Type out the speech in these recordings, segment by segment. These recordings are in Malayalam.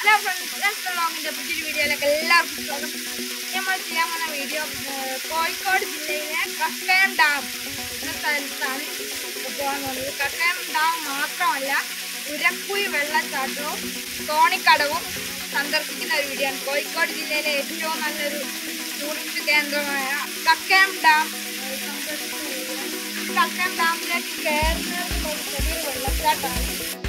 എല്ലാ ഫ്രണ്ട്സ് വ്ളോഗിൻ്റെ പുതിയൊരു വീഡിയോയിലേക്ക് എല്ലാവർക്കും സ്വാഗതം നമ്മൾ ചെയ്യാൻ പോകുന്ന വീഡിയോ ഏഹ്, കോഴിക്കോട് ജില്ലയിലെ കക്കയം ഡാം എന്ന സ്ഥലത്താണ് പോകാൻ പോകുന്നത് കക്കയം ഡാം മാത്രമല്ല ഉരക്കുഴി വെള്ളച്ചാട്ടവും തോണിക്കടവും സന്ദർശിക്കുന്ന ഒരു വീഡിയോ ആണ് കോഴിക്കോട് ജില്ലയിലെ ഏറ്റവും നല്ലൊരു ടൂറിസ്റ്റ് കേന്ദ്രമായ കക്കയം ഡാം ഏഹ്, സന്ദർശിക്കുന്ന വീഡിയോ ആണ്. ഈ കക്കയം ഡാമിലേക്ക് കയറുന്നതിനുള്ള ഒരു ചെറിയൊരു വെള്ളച്ചാട്ടമാണ്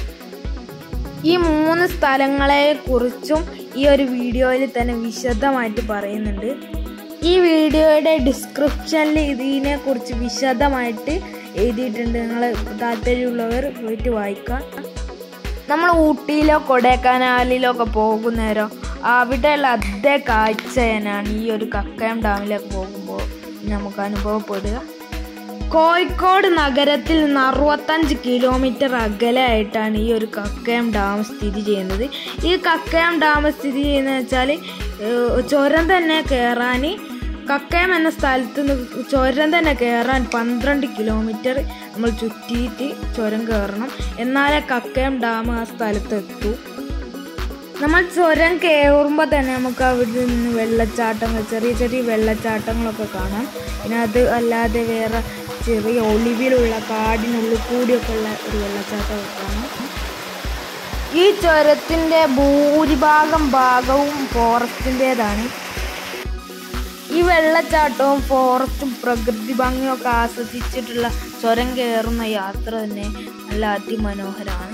ഈ മൂന്ന് സ്ഥലങ്ങളെ കുറിച്ചും ഈ ഒരു വീഡിയോയിൽ തന്നെ വിശദമായിട്ട് പറയുന്നുണ്ട് ഈ വീഡിയോയുടെ ഡിസ്ക്രിപ്ഷനിൽ ഇതിനെ കുറിച്ച് വിശദമായിട്ട് എഴുതിയിട്ടുണ്ട് നിങ്ങൾ താല്പര്യമുള്ളവർ പോയിട്ട് വായിക്കാം നമ്മൾ ഊട്ടിയിലോ കൊടൈക്കനാലിലോ ഒക്കെ പോകുന്നേരം അവിടെയുള്ള അതേ കാഴ്ച തന്നെയാണ് ഈ ഒരു കക്കയം ഡാമിലേക്ക് പോകുമ്പോൾ നമുക്ക് അനുഭവപ്പെടുക കോഴിക്കോട് നഗരത്തിൽ നിന്ന് അറുപത്തഞ്ച് കിലോമീറ്റർ അകലെയായിട്ടാണ് ഈ ഒരു കക്കയം ഡാം സ്ഥിതി ചെയ്യുന്നത് ഈ കക്കയം ഡാം സ്ഥിതി ചെയ്യുന്നത് വെച്ചാൽ ചുരം തന്നെ കയറാൻ കക്കയം എന്ന സ്ഥലത്ത് നിന്ന് ചുരം തന്നെ കയറാൻ പന്ത്രണ്ട് കിലോമീറ്റർ നമ്മൾ ചുറ്റിയിട്ട് ചുരം കയറണം എന്നാലേ കക്കയം ഡാം ആ സ്ഥലത്ത് എത്തൂ നമ്മൾ ചുരം കയറുമ്പോൾ തന്നെ നമുക്ക് അവിടെ നിന്ന് വെള്ളച്ചാട്ടങ്ങൾ ചെറിയ ചെറിയ വെള്ളച്ചാട്ടങ്ങളൊക്കെ കാണാം പിന്നെ അത് അല്ലാതെ വേറെ ചെറിയ ഒളിവിലുള്ള കാടിനുള്ളിൽ കൂടിയൊക്കെ ഉള്ള ഒരു വെള്ളച്ചാട്ടമൊക്കെ കാണാം ഈ ചുരത്തിൻ്റെ ഭൂരിഭാഗം ഭാഗവും ഫോറസ്റ്റിൻ്റേതാണ് ഈ വെള്ളച്ചാട്ടവും ഫോറസ്റ്റും പ്രകൃതി ഭംഗിയും ഒക്കെ ആസ്വദിച്ചിട്ടുള്ള ചുരം കയറുന്ന യാത്ര തന്നെ നല്ല അതിമനോഹരമാണ്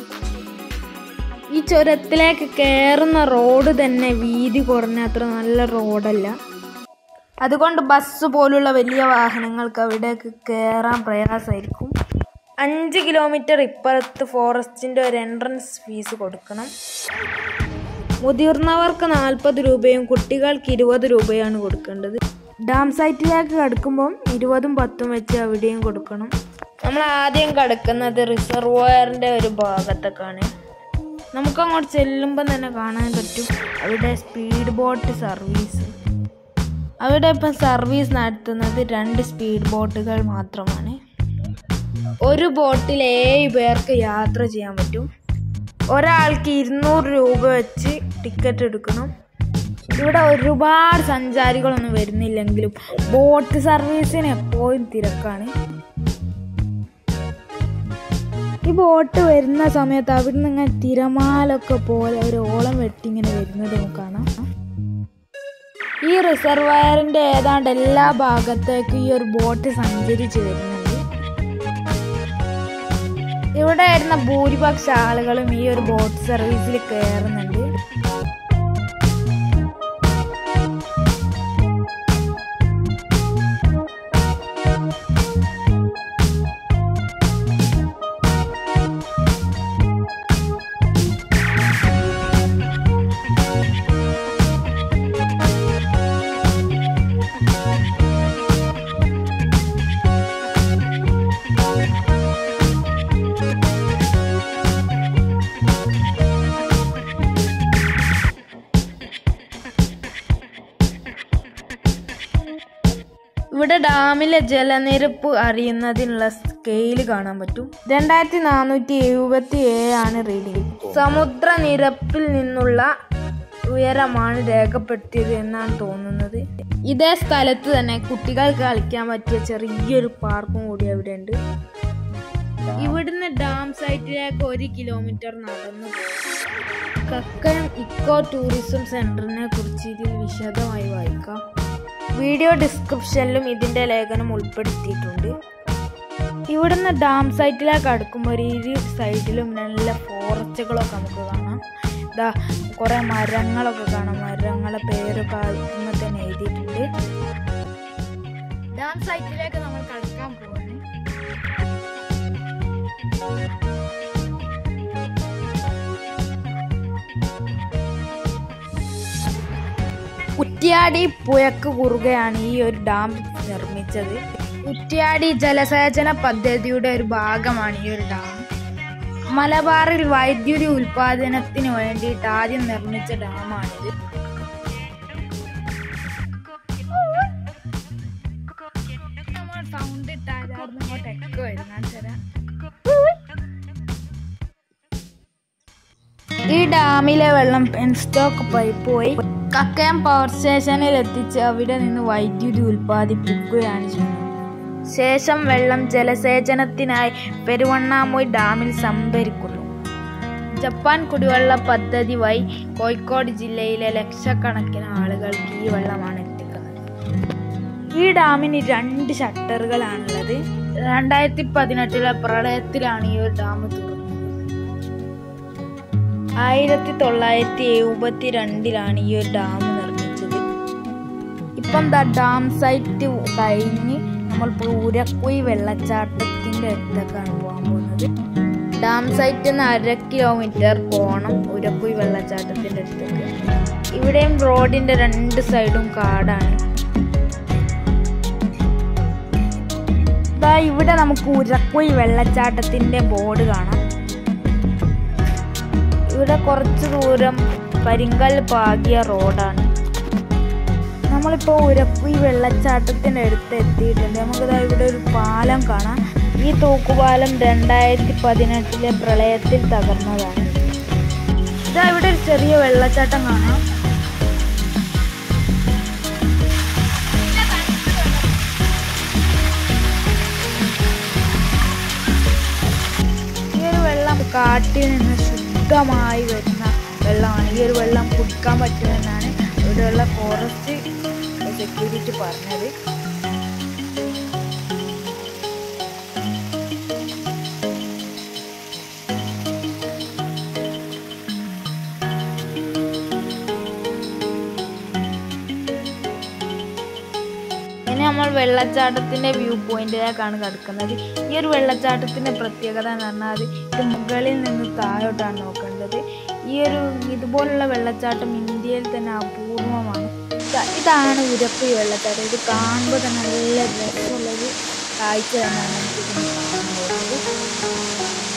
ഈ ചുരത്തിലേക്ക് കയറുന്ന റോഡ് തന്നെ വീതി കുറഞ്ഞ അത്ര നല്ല റോഡല്ല അതുകൊണ്ട് ബസ് പോലുള്ള വലിയ വാഹനങ്ങൾക്ക് അവിടേക്ക് കയറാൻ പ്രയാസമായിരിക്കും അഞ്ച് കിലോമീറ്റർ ഇപ്പുറത്ത് ഫോറസ്റ്റിൻ്റെ ഒരു എൻട്രൻസ് ഫീസ് കൊടുക്കണം മുതിർന്നവർക്ക് നാൽപ്പത് രൂപയും കുട്ടികൾക്ക് ഇരുപത് രൂപയാണ് കൊടുക്കേണ്ടത് ഡാം സൈറ്റിലേക്ക് കടക്കുമ്പം ഇരുപതും പത്തും വെച്ച് അവിടെയും കൊടുക്കണം നമ്മൾ ആദ്യം കടക്കുന്നത് റിസർവോയറിൻ്റെ ഒരു ഭാഗത്തൊക്കെയാണ് നമുക്ക് അങ്ങോട്ട് ചെല്ലുമ്പോൾ തന്നെ കാണാൻ പറ്റും അവിടെ സ്പീഡ് ബോട്ട് സർവീസ് അവിടെ ഇപ്പം സർവീസ് നടത്തുന്നത് രണ്ട് സ്പീഡ് ബോട്ടുകൾ മാത്രമാണ് ഒരു ബോട്ടിൽ ഏഴ് പേർക്ക് യാത്ര ചെയ്യാൻ പറ്റും ഒരാൾക്ക് ഇരുന്നൂറ് രൂപ വെച്ച് ടിക്കറ്റ് എടുക്കണം ഇവിടെ ഒരുപാട് സഞ്ചാരികളൊന്നും വരുന്നില്ലെങ്കിലും ബോട്ട് സർവീസിന് എപ്പോഴും തിരക്കാണ് ഈ ബോട്ട് വരുന്ന സമയത്ത് അവിടുന്ന് ഇങ്ങനെ തിരമാലൊക്കെ പോലെ ഒരു ഓളം വെട്ടി ഇങ്ങനെ വരുന്നത് നമുക്ക് കാണാം ഈ റിസർവയറിന്റെ ഏതാണ്ട് എല്ലാ ഭാഗത്തേക്കും ഈ ഒരു ബോട്ട് സഞ്ചരിച്ച് വരുന്നുണ്ട് ഇവിടെ വരുന്ന ഭൂരിപക്ഷ ആളുകളും ഈ ഒരു ബോട്ട് സർവീസിൽ കയറുന്നുണ്ട് ഇവിടെ ഡാമിലെ ജലനിരപ്പ് അറിയുന്നതിനുള്ള സ്കെയിൽ കാണാൻ പറ്റും രണ്ടായിരത്തി നാനൂറ്റി എഴുപത്തി ഏഴാണ് റീഡിംഗ് സമുദ്രനിരപ്പിൽ നിന്നുള്ള ഉയരമാണ് രേഖപ്പെടുത്തിയത് എന്നാണ് തോന്നുന്നത് ഇതേ സ്ഥലത്ത് തന്നെ കുട്ടികൾക്ക് കളിക്കാൻ പറ്റിയ ചെറിയൊരു പാർക്കും കൂടി അവിടെ ഉണ്ട് ഇവിടുന്ന് ഡാം സൈറ്റിലേക്ക് ഒരു കിലോമീറ്റർ നടന്നു പോകും കക്കയം ഇക്കോ ടൂറിസം സെന്ററിനെ കുറിച്ച് ഇതിൽ വിശദമായി വായിക്കാം വീഡിയോ ഡിസ്ക്രിപ്ഷനിലും ഇതിന്റെ ലേഖനം ഉൾപ്പെടുത്തിയിട്ടുണ്ട് ഇവിടുന്ന് ഡാം സൈറ്റിലേക്ക് അടുക്കുമ്പോൾ ഒരു ഇരു സൈഡിലും നല്ല ഫോറസ്റ്റുകളൊക്കെ നമുക്ക് കാണാം ഇതാ കുറെ മരങ്ങളൊക്കെ കാണാം മരങ്ങളെ പേരൊക്കെ ആദ്യമേ തന്നെ എഴുതിയിട്ടുണ്ട് ഡാം സൈറ്റിലേക്ക് നമ്മൾ കടക്കാൻ പോകുന്നു കുറ്റ്യാടി പുഴക്ക് കുറുകയാണ് ഈ ഒരു ഡാം നിർമ്മിച്ചത് കുറ്റ്യാടി ജലസേചന പദ്ധതിയുടെ ഒരു ഭാഗമാണ് ഈ ഒരു ഡാം മലബാറിൽ വൈദ്യുതി ഉൽപാദനത്തിന് വേണ്ടിയിട്ട് ആദ്യം നിർമ്മിച്ച ഡാമാണിത് നമ്മൾ സൗണ്ട് ഇട്ടാൽ അവിടെ ഇങ്ങോട്ട് എക്കോ വരും കാണിച്ചു തരാം ഈ ഡാമിലെ വെള്ളം പെൻസ്റ്റോക്ക് പൈപ്പ് വഴി കക്കയം പവർ സ്റ്റേഷനിൽ എത്തിച്ച് അവിടെ നിന്ന് വൈദ്യുതി ഉൽപ്പാദിപ്പിക്കുകയാണ് ചെയ്യുന്നത് ശേഷം വെള്ളം ജലസേചനത്തിനായി പെരുവണ്ണാമൊഴി ഡാമിൽ സംഭരിക്കുന്നു ജപ്പാൻ കുടിവെള്ള പദ്ധതി വഴി കോഴിക്കോട് ജില്ലയിലെ ലക്ഷക്കണക്കിന് ആളുകൾക്ക് ഈ വെള്ളമാണ് എത്തിക്കുന്നത് ഈ ഡാമിന് രണ്ട് ഷട്ടറുകളാണുള്ളത് രണ്ടായിരത്തി പതിനെട്ടിലെ പ്രളയത്തിലാണ് ഈ ഒരു ഡാം തുറന്നത് ആയിരത്തി തൊള്ളായിരത്തി എഴുപത്തി രണ്ടിലാണ് ഈ ഒരു ഡാം നിർമ്മിച്ചത് ഇപ്പം ദ ഡാം സൈറ്റ് കഴിഞ്ഞ് നമ്മളിപ്പോൾ ഉരക്കുയി വെള്ളച്ചാട്ടത്തിൻ്റെ അടുത്തേക്കാണ് പോകാൻ പോകുന്നത് ഡാം സൈറ്റിൽ നിന്ന് അര കിലോമീറ്റർ പോകണം ഉരക്കുയി വെള്ളച്ചാട്ടത്തിൻ്റെ അടുത്തേക്ക് ഇവിടെയും റോഡിൻ്റെ രണ്ട് സൈഡും കാടാണ് ദാ ഇവിടെ നമുക്ക് ഉരക്കുയി വെള്ളച്ചാട്ടത്തിൻ്റെ ബോർഡ് കാണാം ഇവിടെ കുറച്ച് ദൂരം കരിങ്കൽ പാകിയ റോഡാണ് നമ്മളിപ്പോൾ ഉരക്കുയി വെള്ളച്ചാട്ടത്തിൻ്റെ അടുത്ത് എത്തിയിട്ടുണ്ട് നമുക്കിതാ ഇവിടെ ഒരു പാലം കാണാം ഈ തൂക്കുപാലം രണ്ടായിരത്തി പതിനെട്ടിലെ പ്രളയത്തിൽ തകർന്നതാണ് ഇതാ ഇവിടെ ഒരു ചെറിയ വെള്ളച്ചാട്ടം കാണാം ഈ ഒരു വെള്ളം കാട്ടിൽ നിന്ന് ശുദ്ധമായി വരുന്ന വെള്ളമാണ് ഈ ഒരു വെള്ളം കുടിക്കാൻ പറ്റുമെന്നാണ് ഇവിടെയുള്ള ഫോറസ്റ്റ് സെക്യൂരിറ്റി പറഞ്ഞത് ഇനി നമ്മൾ വെള്ളച്ചാട്ടത്തിന്റെ വ്യൂ പോയിന്റിലേക്കാണ് കിടക്കുന്നത് ഈ ഒരു വെള്ളച്ചാട്ടത്തിന്റെ പ്രത്യേകത എന്ന് പറഞ്ഞാൽ ഇത് മുകളിൽ നിന്ന് താഴോട്ടാണ് നോക്കേണ്ടത് ഈ ഒരു ഇതുപോലുള്ള വെള്ളച്ചാട്ടം ഇന്ത്യയിൽ തന്നെ അപൂർവമാണ് ഇത- ഇതാണ് ഉരപ്പി വെള്ളച്ചാട്ടം ഇത് കാണുമ്പോൾ തന്നെ നല്ല രസമുള്ളൊരു കാഴ്ച തന്നെയാണ് നമുക്ക് ഇതിന് കാണാൻ പോകുന്നത്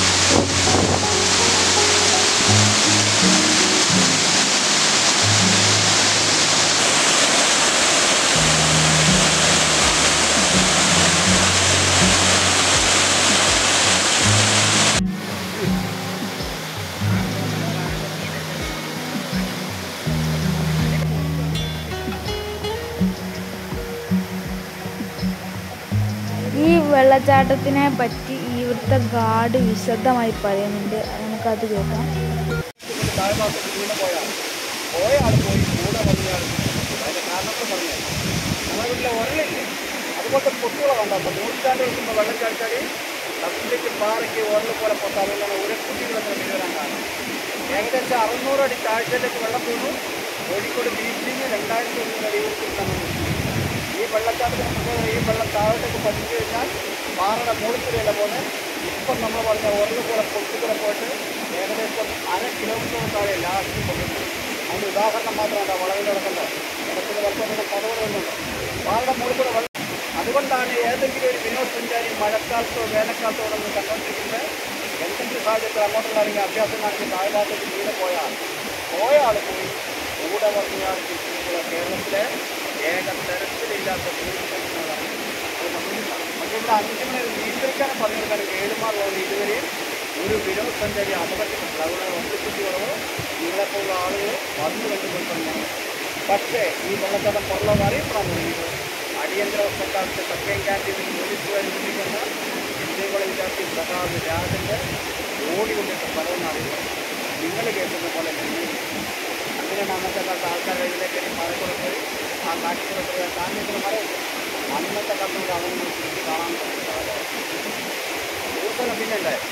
ഈ വെള്ളച്ചാട്ടത്തിനെ പറ്റി ഇവിടുത്തെ ഗാർഡ് വിശദമായി പറയുന്നുണ്ട് അത് നമുക്കത് കേൾക്കാം താഴ്ഭാഗത്ത് വീണ് പോയാണ് പോയ ആൾ പോയി കൂടെ വന്നയാൾ അതിന്റെ കാരണങ്ങൾ പറഞ്ഞു നമ്മുടെ വീട്ടിലെ ഉരളില്ലേ അതുപോലത്തെ പൊട്ടുകളെ കണ്ടോ നൂറ്റാണ്ട് വെക്കുമ്പോൾ വെള്ളം ചാടിച്ചാൽ കത്തിലേക്ക് പാറയ്ക്ക് ഉരൽ പോലെ പൊട്ടാതെ ഉരക്കുട്ടികളൊക്കെ വീഴാൻ കാണും ഏകദേശം അറുന്നൂറ് അടി താഴ്ചയിലേക്ക് വെള്ളം വീണു കോഴിക്കോട് ബീച്ചിന് രണ്ടായിരത്തി ഒന്നിന് അടിയൂർത്തിൽ സംബന്ധിച്ചു ഈ വെള്ളച്ചാട്ടത്തിന് നമുക്ക് ഈ വെള്ളം താഴോട്ടേക്ക് പതിച്ചു കഴിഞ്ഞാൽ പാറയുടെ മുകളിലൂടെയല്ല പോലെ ഇപ്പം നമ്മൾ പറഞ്ഞ ഉരല് പോലെ പൊട്ടിക്കൂടെ പോയിട്ട് ഏകദേശം അര കിലോമീറ്റർ താഴെ ലാസ്റ്റ് കൊണ്ടുവരും അതിന് ഉദാഹരണം മാത്രമല്ല വളവിൽ കിടക്കുന്നത് കിടക്കുന്ന വെള്ളത്തിൻ്റെ കടവുകൾ വരുന്നുണ്ട് പാറയുടെ മുകളിൽ കൂടെ വെള്ളം അതുകൊണ്ടാണ് ഏതെങ്കിലും ഒരു വിനോദസഞ്ചാരി മഴക്കാലത്തോ വേനൽക്കാലത്തോ നമ്മൾ കണ്ടുകൊണ്ടിരിക്കുന്നത് എന്തെങ്കിലും സാഹചര്യത്തിൽ അങ്ങോട്ടുള്ള അല്ലെങ്കിൽ അഭ്യാസം നടത്തി താഴ്ഭാഗത്തേക്ക് വീട് പോയാൽ പോയ ആൾ പോയി കൂടെ പറഞ്ഞാൽ തിരിച്ചുള്ള കേരളത്തിലെ ഏക തരത്തിലില്ലാത്ത ടൂറിസമാണ് പക്ഷേ ഇവിടെ അഞ്ച് മണി നിയന്ത്രിക്കാനും പറഞ്ഞു കൊടുക്കാൻ ഏഴുമാർ പോലെ ഇതുവരെയും ഒരു വിനോദസഞ്ചാരി അപകടത്തിലുള്ള അവിടെ ഒന്നിക്കുട്ടികളോ നിങ്ങളെപ്പോലുള്ള ആളുകൾ വന്നു കണ്ടുകൊണ്ടിരുന്നത് പക്ഷേ ഈ വെള്ളച്ചാട്ടം പുറലോകം അറിയപ്പെടാൻ തുടങ്ങിയത് അടിയന്തര സർക്കാരിന്റെ സത്യം ക്യാൻറ്റീനിൽ പോലീസുകാർ നിർമ്മിക്കുന്ന ഇന്ത്യകളെ വിദ്യാർത്ഥി സഖാവ് രാജന്റെ ഓടി കൊണ്ടിട്ട് ഫലമെന്ന് അറിയുന്നത് നിങ്ങൾ കേൾക്കുന്ന പോലെ തന്നെ അങ്ങനെയാണ് അന്നത്തെ കാലത്ത് ആൾക്കാർ ഇതിലേക്ക് മരക്കൂടെ പോയി ആ കാട്ടിക്കൂടെ പോയി ആ കാഞ്ഞിട്ട് മരമില്ല അന്നത്തെ കാലത്തോട് അതൊന്നും തിരിച്ച് കാണാൻ പറ്റില്ല കൂടുതലും പിന്നെ ഉണ്ടായി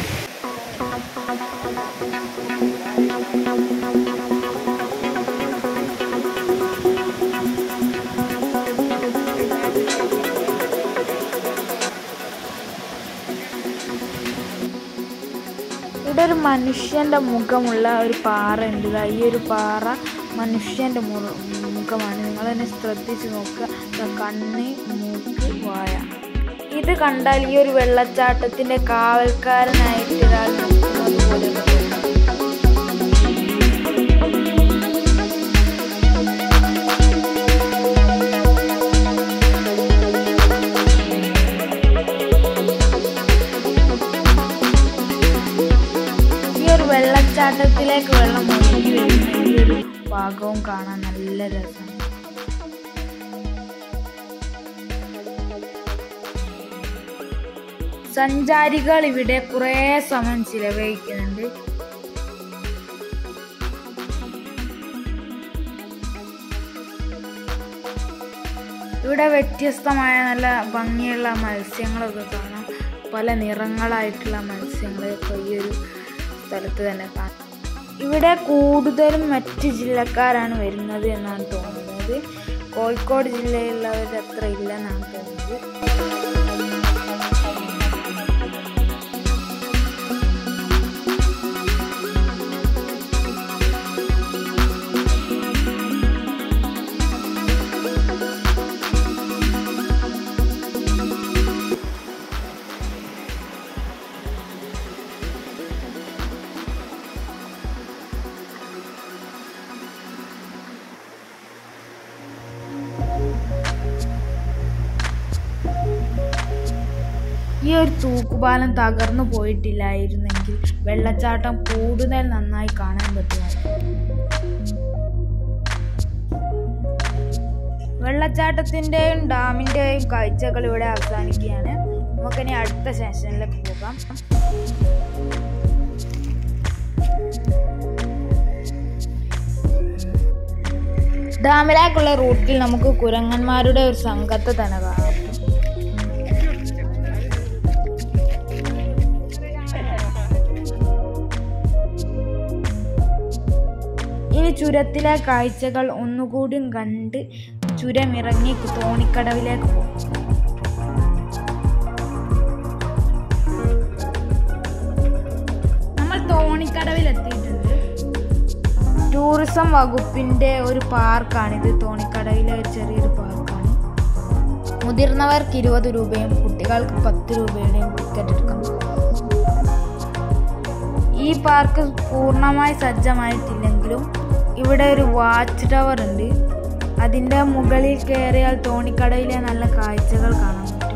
ഇവിടെ ഒരു മനുഷ്യന്റെ മുഖമുള്ള ഒരു പാറ ഉണ്ട് ദാ ഈ ഒരു പാറ മനുഷ്യന്റെ മു- മുഖമാണ് നിങ്ങൾ തന്നെ ശ്രദ്ധിച്ച് നോക്കുക ദാ കണ്ണ് മൂക്ക് വായ ഇത് കണ്ടാൽ ഈ ഒരു വെള്ളച്ചാട്ടത്തിന്റെ കാവൽക്കാരനായിട്ട് ഒരാൾ നിൽക്കുന്നത് പോലെ തോന്നും. ഈ ഒരു വെള്ളച്ചാട്ടത്തിൽ ഭാഗവും കാണാൻ നല്ല രസമാണ് സഞ്ചാരികൾ ഇവിടെ കുറേ സമയം ചിലവഴിക്കുന്നുണ്ട് ഇവിടെ വ്യത്യസ്തമായ നല്ല ഭംഗിയുള്ള മത്സ്യങ്ങളൊക്കെ കാണാം പല നിറങ്ങളായിട്ടുള്ള മത്സ്യങ്ങളൊക്കെ ഈ ഒരു സ്ഥലത്ത് തന്നെ കാണാം ഇവിടെ കൂടുതലും മറ്റ് ജില്ലക്കാരാണ് വരുന്നത് എന്നാണ് തോന്നുന്നത് കോഴിക്കോട് ജില്ലയിലുള്ളവർ അത്ര ഇല്ലെന്നാണ് തോന്നുന്നത് ഈ ഒരു തൂക്കുപാലം തകർന്നു പോയിട്ടില്ലായിരുന്നെങ്കിൽ വെള്ളച്ചാട്ടം കൂടുതൽ നന്നായി കാണാൻ പറ്റുമായിരുന്നു വെള്ളച്ചാട്ടത്തിൻ്റെയും ഡാമിൻ്റെയും കാഴ്ചകൾ ഇവിടെ അവസാനിക്കുകയാണ് നമുക്കിനി അടുത്ത സെഷനിലേക്ക് പോകാം ഡാമിലേക്കുള്ള റൂട്ടിൽ നമുക്ക് കുരങ്ങന്മാരുടെ ഒരു സംഘത്തെ തന്നെ കാണാം ഇനി ചുരത്തിലെ കാഴ്ചകൾ ഒന്നുകൂടി കണ്ട് ചുരമിറങ്ങി തോണിക്കടവിലേക്ക് പോകും നമ്മൾ തോണിക്കടവിൽ എത്തിയിട്ടുണ്ട് ടൂറിസം വകുപ്പിന്റെ ഒരു പാർക്കാണിത് തോണിക്കടവിലെ ഒരു ചെറിയൊരു പാർക്കാണ് മുതിർന്നവർക്ക് ഇരുപത് രൂപയും കുട്ടികൾക്ക് പത്ത് രൂപയുടെയും ടിക്കറ്റ് എടുക്കണം ഈ പാർക്ക് പൂർണ്ണമായി സജ്ജമായിട്ടില്ലെങ്കിലും ഇവിടെ ഒരു വാച്ച് ടവർ ഉണ്ട് അതിൻ്റെ മുകളിൽ കയറിയാൽ തോണിക്കടയിലെ നല്ല കാഴ്ചകൾ കാണാൻ പറ്റും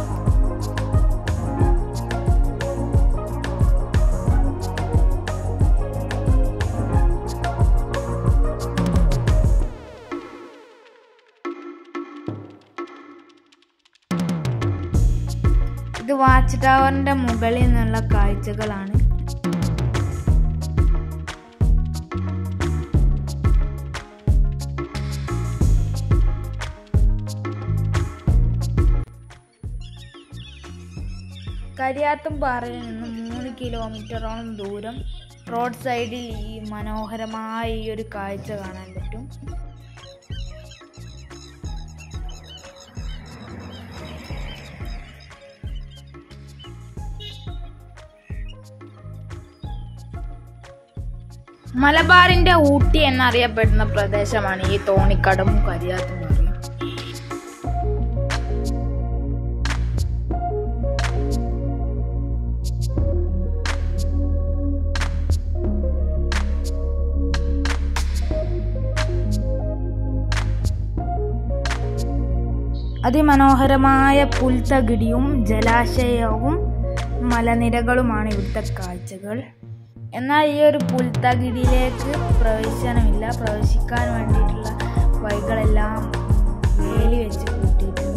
ഇത് വാച്ച് ടവറിന്റെ മുകളിൽ നിന്നുള്ള കാഴ്ചകളാണ് കരിയാത്തും പാറയിൽ നിന്ന് മൂന്ന് കിലോമീറ്ററോളം ദൂരം റോഡ് സൈഡിൽ ഈ മനോഹരമായ ഈ ഒരു കാഴ്ച കാണാൻ പറ്റും മലബാറിന്റെ ഊട്ടി എന്നറിയപ്പെടുന്ന പ്രദേശമാണ് ഈ തോണിക്കടവും കരിയാത്തും പാറയും അതിമനോഹരമായ പുൽത്തകിടിയും ജലാശയവും മലനിരകളുമാണ് ഇവിടുത്തെ കാഴ്ചകൾ എന്നാൽ ഈ ഒരു പുൽത്തകിടിയിലേക്ക് പ്രവേശനമില്ല പ്രവേശിക്കാൻ വേണ്ടിയിട്ടുള്ള വഴികളെല്ലാം വേലി വെച്ച് കൂട്ടിയിട്ടുണ്ട്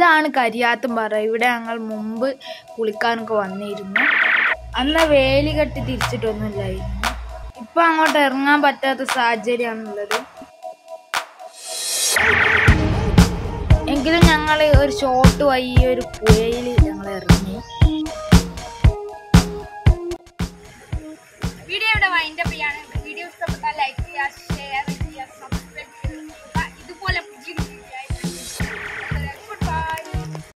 ഇതാണ് കരിയാത്തുംപാറ ഇവിടെ ഞങ്ങൾ മുമ്പ് കുളിക്കാനൊക്കെ വന്നിരുന്നു അന്ന് വേലി കെട്ടി തിരിച്ചിട്ടൊന്നുമില്ലായിരുന്നു ഇപ്പൊ അങ്ങോട്ട് ഇറങ്ങാൻ പറ്റാത്ത സാഹചര്യമാണുള്ളത് എങ്കിലും ഞങ്ങൾ ഒരു ഷോർട്ട് വഴി ഈ ഒരു പുഴയിൽ ഞങ്ങൾ ഇറങ്ങി വീഡിയോ ഇവിടെ വൈൻഡപ്പ് ചെയ്യാണ്